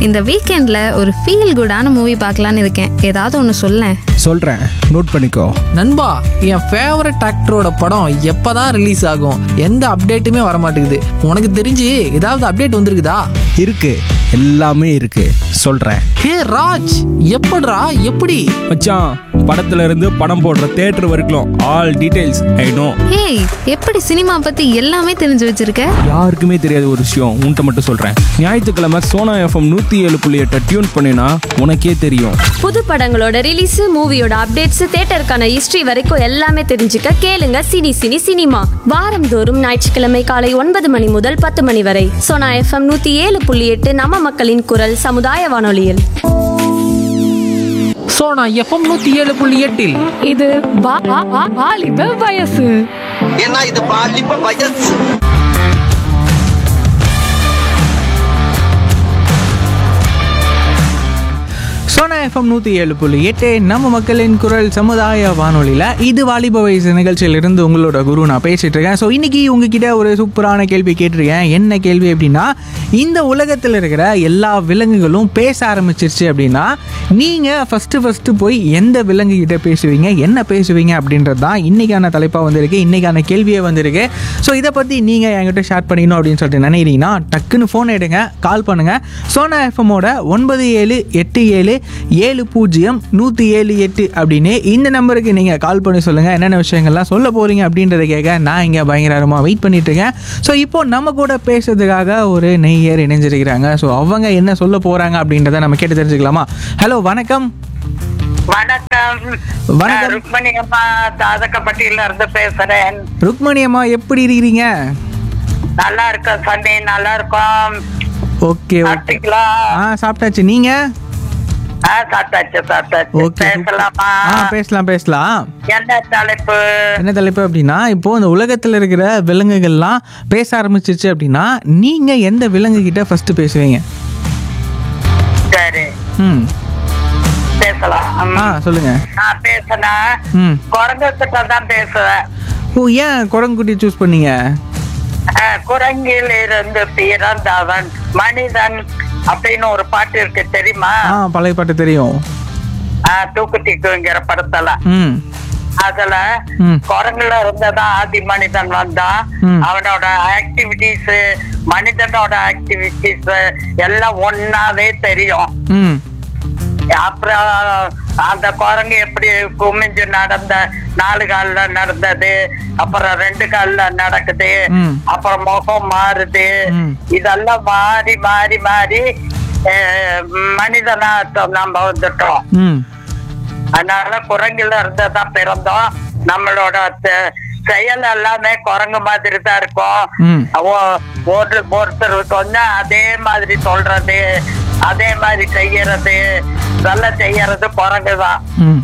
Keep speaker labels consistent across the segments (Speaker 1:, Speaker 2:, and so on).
Speaker 1: இந்த வீக்கெண்ட்ல ஒரு ஃபீல் குடான மூவி பார்க்கலான்னு இருக்கேன் ஏதாவது ஒன்று சொல்லேன்
Speaker 2: சொல்கிறேன் நோட் பண்ணிக்கோ
Speaker 3: நண்பா என் ஃபேவரட் ஆக்டரோட படம் எப்பதான் ரிலீஸ் ஆகும் எந்த அப்டேட்டுமே வர மாட்டேங்குது உனக்கு தெரிஞ்சு ஏதாவது அப்டேட் வந்திருக்குதா
Speaker 2: இருக்கு எல்லாமே இருக்கு சொல்கிறேன்
Speaker 3: ஹே ராஜ் எப்படிடா எப்படி
Speaker 2: மச்சான் படத்துல இருந்து படம் போடுற தேட்டர் வரைக்கும் ஆல் டீடைல்ஸ் ஐ நோ
Speaker 1: ஏய் எப்படி சினிமா பத்தி எல்லாமே தெரிஞ்சு வச்சிருக்க
Speaker 2: யாருக்குமே தெரியாத ஒரு விஷயம் உன்கிட்ட மட்டும் சொல்கிறேன் ஞாயிற்றுக்கிழமை சோனா எஃப்எம் நூற்றி ஏழு புள்ளி எட்டை டியூன் பண்ணினா உனக்கே தெரியும்
Speaker 4: புது படங்களோட ரிலீஸ் மூவியோட அப்டேட்ஸ் தியேட்டருக்கான ஹிஸ்டரி வரைக்கும் எல்லாமே தெரிஞ்சுக்க கேளுங்க சினி சினி சினிமா வாரந்தோறும் ஞாயிற்றுக்கிழமை காலை ஒன்பது மணி முதல் பத்து மணி வரை சோனா எஃப்எம் நூத்தி ஏழு புள்ளி எட்டு நம்ம மக்களின் குரல் சமுதாய வானொலியில்
Speaker 3: ஸோ நான் எஃப்எம் நூற்றி ஏழு புள்ளி எட்டில்
Speaker 5: இது வா- வா- வா- வாலிப வயசு
Speaker 6: ஏன்னா இது பாலிப்ப வயசு
Speaker 7: சோனா எஃப்எம் நூற்றி ஏழு புள்ளி எட்டு நம்ம மக்களின் குரல் சமுதாய வானொலியில் இது வாலிப வயசு நிகழ்ச்சியிலிருந்து உங்களோட குரு நான் பேசிட்டு இருக்கேன் ஸோ இன்னைக்கு உங்ககிட்ட ஒரு சூப்பரான கேள்வி கேட்டிருக்கேன் என்ன கேள்வி அப்படின்னா இந்த உலகத்தில் இருக்கிற எல்லா விலங்குகளும் பேச ஆரம்பிச்சிருச்சு அப்படின்னா நீங்கள் ஃபஸ்ட்டு ஃபஸ்ட்டு போய் எந்த விலங்கு கிட்ட பேசுவீங்க என்ன பேசுவீங்க அப்படின்றது தான் இன்னைக்கான தலைப்பாக வந்திருக்கு இன்னைக்கான கேள்வியே வந்திருக்கு ஸோ இதை பற்றி நீங்கள் என்கிட்ட ஷேர் பண்ணிக்கணும் அப்படின்னு சொல்லிட்டு நினைக்கிறீங்கன்னா டக்குன்னு ஃபோன் எடுங்க கால் பண்ணுங்கள் சோனா எஃப்எம்மோட ஒன்பது ஏழு எட்டு ஏழு ஏழு பூஜ்ஜியம் நூற்றி ஏழு எட்டு அப்படின்னு இந்த நம்பருக்கு நீங்கள் கால் பண்ணி சொல்லுங்கள் என்னென்ன விஷயங்கள்லாம் சொல்ல போகிறீங்க அப்படின்றத கேட்க நான் இங்கே பயங்கரமாக வெயிட் பண்ணிட்டு இருக்கேன் ஸோ இப்போ நம்ம கூட பேசுறதுக்காக ஒரு நெய்யர் இணைஞ்சிருக்கிறாங்க ஸோ அவங்க என்ன சொல்ல போகிறாங்க அப்படின்றத நம்ம கேட்டு தெரிஞ்சுக்கலாமா ஹலோ வணக்கம்
Speaker 8: வணக்கம்
Speaker 7: வணக்கம்.
Speaker 8: நான் ருக்மணி அம்மா தாதக்கப்பட்டியில இருந்து பேசுறேன்
Speaker 7: ருக்மணி அம்மா எப்படி இருக்கிறீங்க
Speaker 8: நல்லா இருக்கோம் சண்டே நல்லா இருக்கோம்
Speaker 7: ஓகே ஓகே
Speaker 8: சாப்பிட்டீங்களா
Speaker 7: ஆ சாப்பிட்டாச்சு நீங்கள்
Speaker 8: ஆ, சாப்பிட்டாச்சு சாப்பிட்டாச்சு
Speaker 7: ஓகே
Speaker 8: பேசலாமா
Speaker 7: ஆ பேசலாம் பேசலாம்
Speaker 8: என்ன தலைப்பு
Speaker 7: என்ன தலைப்பு அப்படின்னா இப்போ இந்த உலகத்தில் இருக்கிற விலங்குகள்லாம் பேச ஆரம்பிச்சிருச்சு அப்படின்னா நீங்க எந்த விலங்கு கிட்ட ஃபர்ஸ்ட் பேசுவீங்க
Speaker 8: சரி
Speaker 7: ம்
Speaker 8: பேசலாம் ம்.
Speaker 7: ஆ சொல்லுங்க
Speaker 8: நான் பேசினா
Speaker 7: ம்
Speaker 8: குரங்கிட்ட தான் பேசுவேன்
Speaker 7: ஓ ஏன் குரங்குட்டி சூஸ் பண்ணீங்க
Speaker 8: ஆ, குரங்கில் இருந்து பிறந்தவன் மனிதன் அப்படின்னு ஒரு பாட்டு இருக்கு தெரியுமா
Speaker 7: ஆ பழைய பாட்டு தெரியும்
Speaker 8: ஆ, தூக்குத்திக்குங்கிற படத்துல
Speaker 7: ம்
Speaker 8: அதுல
Speaker 7: ம்.
Speaker 8: குரங்குல இருந்ததான் ஆதி மனிதன் வந்தான்
Speaker 7: ம்.
Speaker 8: அவனோட ஆக்டிவிட்டிஸ் மனிதனோட ஆக்டிவிட்டிஸ் எல்லாம் ஒன்னாவே தெரியும்
Speaker 7: ம்
Speaker 8: அப்புறம் அந்த குரங்கு எப்படி குமிஞ்சு நடந்த நாலு கால்ல நடந்தது அப்புறம் ரெண்டு கால்ல நடக்குது
Speaker 7: ம்.
Speaker 8: அப்புறம் முகம் மாறுது
Speaker 7: ம்.
Speaker 8: இதெல்லாம் மாறி மாறி மாறி அஹ், மனிதனா நம்ம வந்துட்டோம்
Speaker 7: ம்
Speaker 8: அதனால குரங்குல இருந்துதான் பிறந்தோம் நம்மளோட செ- செயல் எல்லாமே குரங்கு மாதிரி தான்
Speaker 7: ம்.
Speaker 8: இருக்கும் அவ- ஒரு ஒருத்தர் சொன்னா அதே மாதிரி சொல்றது அதே மாதிரி செய்யறது இதெல்லாம் செய்யறது குரங்கு தான்
Speaker 7: ம்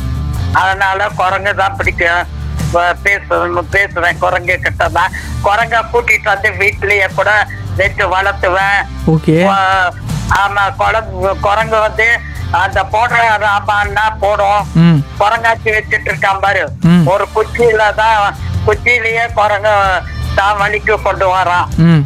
Speaker 8: அதனால குரங்கு தான் பிடிக்கும் வ- பேசுவேன் பேசுவேன் குரங்கு கிட்ட தான் குரங்க கூட்டிட்டு வந்து வீட்லயே கூட வச்சு வளர்த்துவேன்
Speaker 7: ஓகே
Speaker 8: வ- ஆமா குரங்கு குரங்கு வந்து அந்த போடுற ராமான்னா போடும்
Speaker 7: ம்
Speaker 8: குரங்காச்சி வச்சுட்டு இருக்கான் பாரு
Speaker 7: ம்.
Speaker 8: ஒரு குச்சியில தான் குச்சியிலேயே குரங்கு தான் வலிக்கு கொண்டு வரான்
Speaker 7: ம்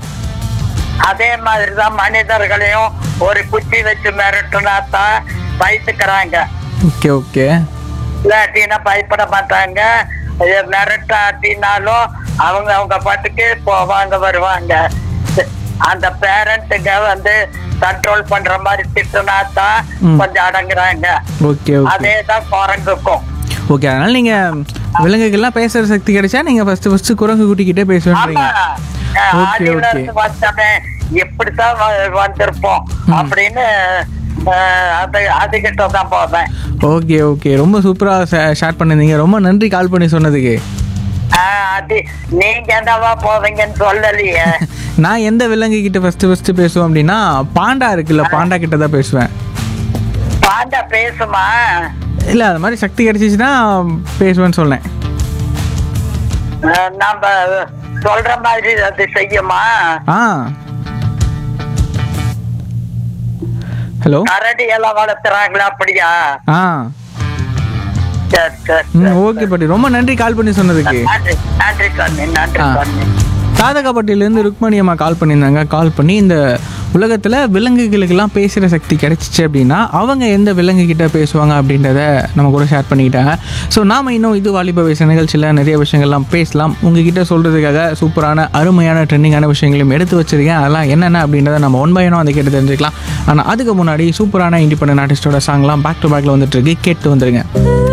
Speaker 8: அதே மாதிரிதான் மனிதர்களையும் ஒரு குச்சி வச்சு மிரட்டுனா தான் பயத்துக்கிறாங்க
Speaker 7: ஓகே ஓகே
Speaker 8: இல்லாட்டினா பயப்பட மாட்டாங்க இது மிரட்டாட்டினாலும் அவங்க அவங்க பாட்டுக்கு போவாங்க வருவாங்க அந்த பேரண்ட்டுங்க வந்து கண்ட்ரோல் பண்ற மாதிரி திட்டுனா தான்
Speaker 7: ம்.
Speaker 8: கொஞ்சம் அடங்குறாங்க
Speaker 7: ஓகே ஓகே
Speaker 8: அதே தான் குரங்குக்கும்
Speaker 7: ஓகே அதனால நீங்க விலங்குகள்லாம் பேசுற சக்தி கிடைச்சா நீங்க ஃபர்ஸ்ட் ஃபர்ஸ்ட் குரங்கு குட்டி கிட்டே
Speaker 8: ஆமா
Speaker 7: பேசுவேன்றீங்க
Speaker 8: அஹ்
Speaker 7: Okay,
Speaker 8: ஆதியில
Speaker 7: okay.
Speaker 8: இருந்து வந்தவன் எப்படித்தான் வ- வந்திருப்போம் அப்படின்னு அஹ், அது அதுகிட்ட தான் போவேன்
Speaker 7: ஓகே ஓகே ரொம்ப சூப்பராக ஷேர் பண்ணிருந்தீங்க ரொம்ப நன்றி கால் பண்ணி சொன்னதுக்கு
Speaker 8: அஹ், அது நீங்க என்னவா போவீங்கன்னு சொல்லலையே
Speaker 7: நான் எந்த விலங்கு கிட்ட ஃபர்ஸ்ட் ஃபர்ஸ்ட் பேசுவேன் அப்படின்னா பாண்டா இருக்குல்ல பாண்டா கிட்ட தான் பேசுவேன்
Speaker 8: பாண்டா பேசுமா
Speaker 7: இல்லை அது மாதிரி சக்தி கிடைச்சிச்சுன்னா பேசுவேன்னு சொன்னேன்
Speaker 8: அஹ், நம்ம சொல்ற மாதிரி அது செய்யுமா
Speaker 7: ஆ ஹலோ
Speaker 8: கரடி எல்லாம் வளர்த்துறாங்களா அப்படியா
Speaker 7: ஆ
Speaker 8: சரி சரி
Speaker 7: ம் ஓகே பாட்டி ரொம்ப நன்றி கால் பண்ணி சொன்னதுக்கு
Speaker 8: நன்றி நன்றி சொன்னேன் நன்றி
Speaker 7: ஆ.
Speaker 8: சொன்னேன்
Speaker 7: தாதகாப்பட்டியிலேருந்து ருக்மணி அம்மா கால் பண்ணியிருந்தாங்க கால் பண்ணி இந்த உலகத்தில் விலங்குகளுக்கெல்லாம் பேசுகிற சக்தி கிடைச்சிச்சு அப்படின்னா அவங்க எந்த விலங்கு கிட்ட பேசுவாங்க அப்படின்றத நம்ம கூட ஷேர் பண்ணிக்கிட்டாங்க ஸோ நாம் இன்னும் இது வாலிப வயசு நிகழ்ச்சியில் நிறைய விஷயங்கள்லாம் பேசலாம் உங்ககிட்ட சொல்கிறதுக்காக சூப்பரான அருமையான ட்ரெண்டிங்கான விஷயங்களையும் எடுத்து வச்சிருக்கேன் அதெல்லாம் என்னென்ன அப்படின்றத நம்ம ஒன் பை ஒன்னாக அதை கேட்டு தெரிஞ்சுக்கலாம் ஆனால் அதுக்கு முன்னாடி சூப்பரான இண்டிபெண்டன்ட் ஆர்டிஸ்டோட சாங்லாம் பேக் டு பேக்கில் வந்துட்டு இருக்கு கேட்டு வந்துருங்க